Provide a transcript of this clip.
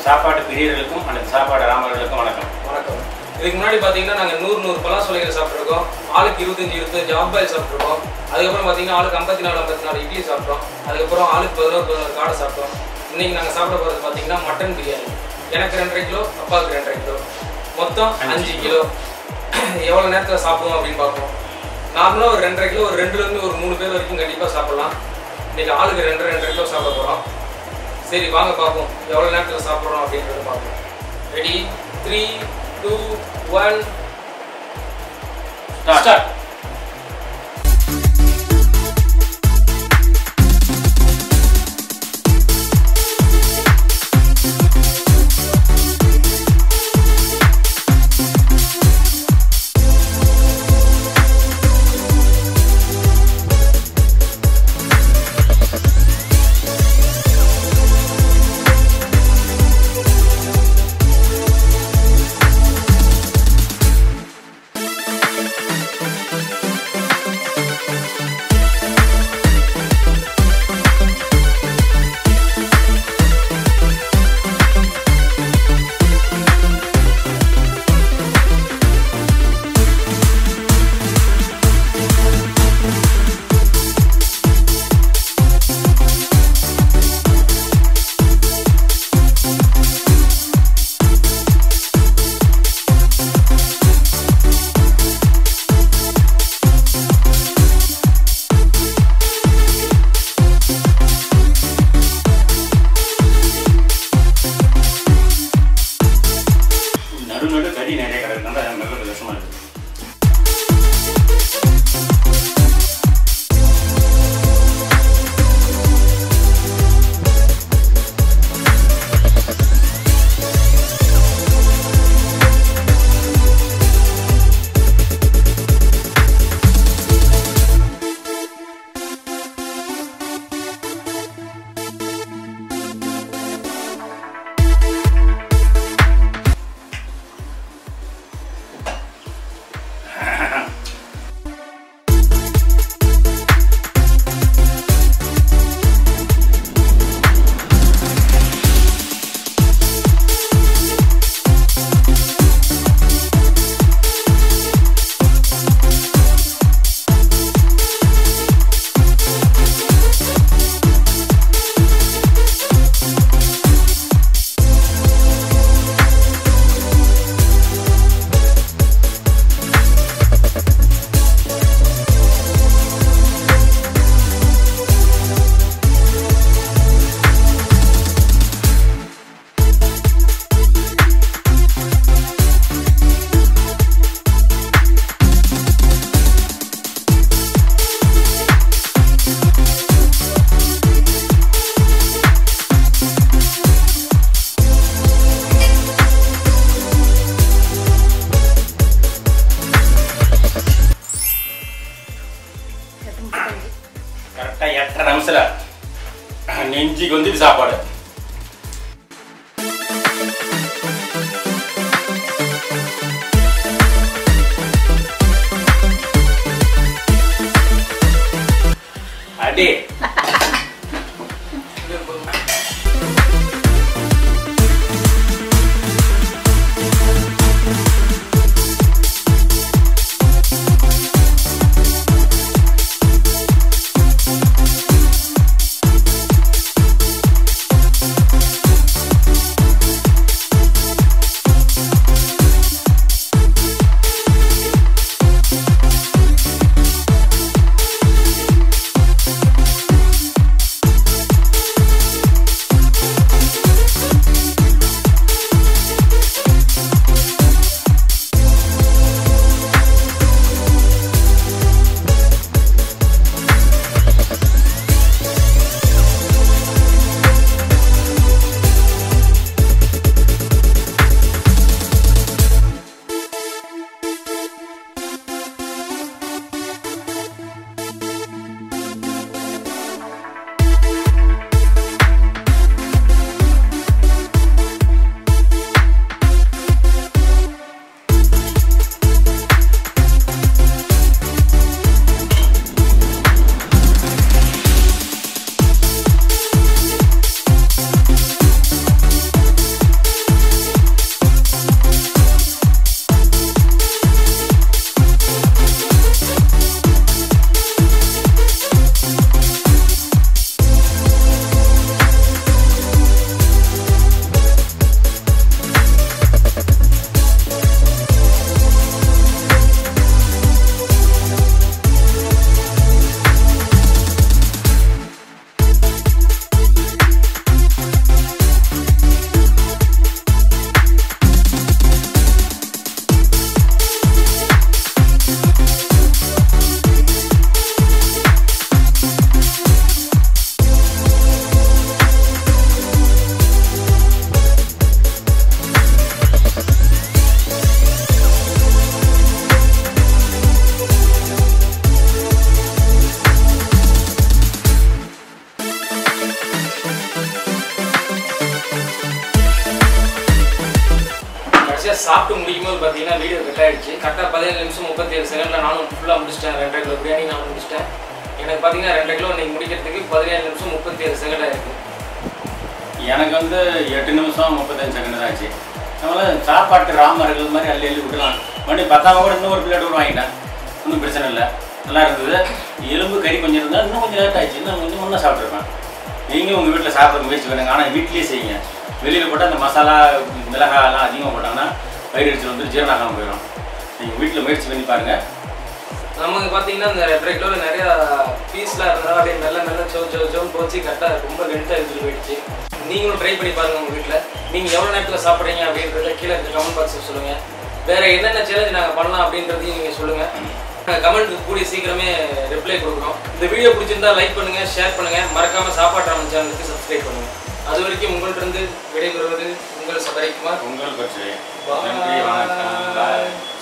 சாப்பாட்டு பிரியர்களுக்கும் அல்லது சாப்பாடு ராமர்களுக்கும் வணக்கம் வணக்கம் இதுக்கு முன்னாடி பார்த்தீங்கன்னா நாங்கள் நூறு நூறு பலாசொலைகள் சாப்பிட்ருக்கோம் ஆளுக்கு இருபத்தஞ்சி இருபத்தஞ்சு ஆஃப் பாயில் சாப்பிட்ருக்கோம் அதுக்கப்புறம் பார்த்தீங்கன்னா ஆளுக்கு ஐம்பத்தி நாலு ஐம்பத்தி நாலு இட்லி சாப்பிட்டோம் அதுக்கப்புறம் ஆளுக்கு பதினோரு பதினோரு காடை சாப்பிட்டோம் இன்னைக்கு நாங்கள் சாப்பிட போகிறது பார்த்தீங்கன்னா மட்டன் பிரியாணி எனக்கு ரெண்டரை கிலோ அப்பாவுக்கு ரெண்டரை கிலோ மொத்தம் அஞ்சு கிலோ எவ்வளோ நேரத்தில் சாப்பிடுவோம் அப்படின்னு பார்ப்போம் நார்மலாக ஒரு ரெண்டரை கிலோ ஒரு ரெண்டுலேருந்து ஒரு மூணு பேர் வரைக்கும் கண்டிப்பாக சாப்பிடலாம் இன்னைக்கு ஆளுக்கு ரெண்டரை ரெண்டரை கிலோ சாப்பிட போகிறோம் சரி வாங்க பார்ப்போம் எவ்வளோ நேரத்தில் சாப்பிட்றோம் அப்படின்றத பார்ப்போம் ready three two one Start. Start நடு நடு கறி நிறைய கிடக்குனால நல்ல கஷ்டமா இருக்கு கரெக்டாக எட்டரை நிமிஷத்தில் நெஞ்சுக்கு வந்து சாப்பாடு அடி சாப்பிட்டு முடிக்கும் போது பார்த்தீங்கன்னா வீடியோ கட் ஆயிடுச்சு கரெக்டாக பதினேழு நிமிஷம் முப்பத்தி ஏழு செகண்டில் நானும் ஃபுல்லாக முடிச்சிட்டேன் ரெண்டரை கிலோ பிரியாணி நானும் முடிச்சிட்டேன் எனக்கு பார்த்தீங்கன்னா ரெண்டரை கிலோ இன்னைக்கு முடிக்கிறதுக்கு பதினேழு நிமிஷம் முப்பத்தி ஏழு செகண்ட் ஆயிருக்கு எனக்கு வந்து எட்டு நிமிஷம் முப்பத்தஞ்சு செகண்ட் தான் ஆச்சு நம்மள சாப்பாட்டு ராமர்கள் மாதிரி அள்ளி அள்ளி விட்டுலாம் மணி பத்தாம கூட இன்னும் ஒரு பிளேட் கூட வாங்கிட்டேன் ஒன்றும் பிரச்சனை இல்லை நல்லா இருந்தது எலும்பு கறி கொஞ்சம் இருந்தால் இன்னும் கொஞ்சம் லேட் ஆச்சு இன்னும் கொஞ்சம் ஒன்றா சாப்பிட்ருப்பேன் நீங்கள் உங்கள் வீட்டில் சாப்பிட முயற்சி பண்ணுங்க ஆனால் வீட்லேயே செய்யுங்க வெளியில் போட்டால் அந்த மசாலா மிளகாலாம் அதிகமாக போட்டாங்கன்னா வயிறு எரிச்சல் வந்து ஜீரணாகாமல் போயிடும் நீங்கள் வீட்டில் முயற்சி பண்ணி பாருங்கள் நமக்கு பார்த்தீங்கன்னா இந்த ரெண்டரை கிலோவில் நிறையா பீஸ்லாம் இருந்ததால் அப்படியே மெல்ல மெல்ல சோ சோ சோன்னு போச்சு கரெக்டாக ரொம்ப லென்த்தாக எடுத்துகிட்டு போயிடுச்சு நீங்களும் ட்ரை பண்ணி பாருங்கள் உங்கள் வீட்டில் நீங்கள் எவ்வளோ நேரத்தில் சாப்பிட்றீங்க அப்படின்றத கீழே இருக்க கமெண்ட் பாக்ஸில் சொல்லுங்கள் வேறு என்னென்ன சேலஞ்ச் நாங்கள் பண்ணலாம் அப்படின்றதையும் நீங்கள் சொல்லுங்கள் நாங்கள் கமெண்ட்டுக்கு கூடிய சீக்கிரமே ரிப்ளை கொடுக்குறோம் இந்த வீடியோ பிடிச்சிருந்தா லைக் பண்ணுங்கள் ஷேர் பண்ணுங்கள் மறக்காமல் சாப்பாட்டு ராமன் சேனலுக்கு சப்ஸ்கிரைப் பண்ணுங்கள் அது வரைக்கும் உங்கள்கிட்ட விடைபெறுவது உங்கள் சபரிக்குமார் உங்கள் பற்றி Bye. நன்றி வணக்கம் பாய்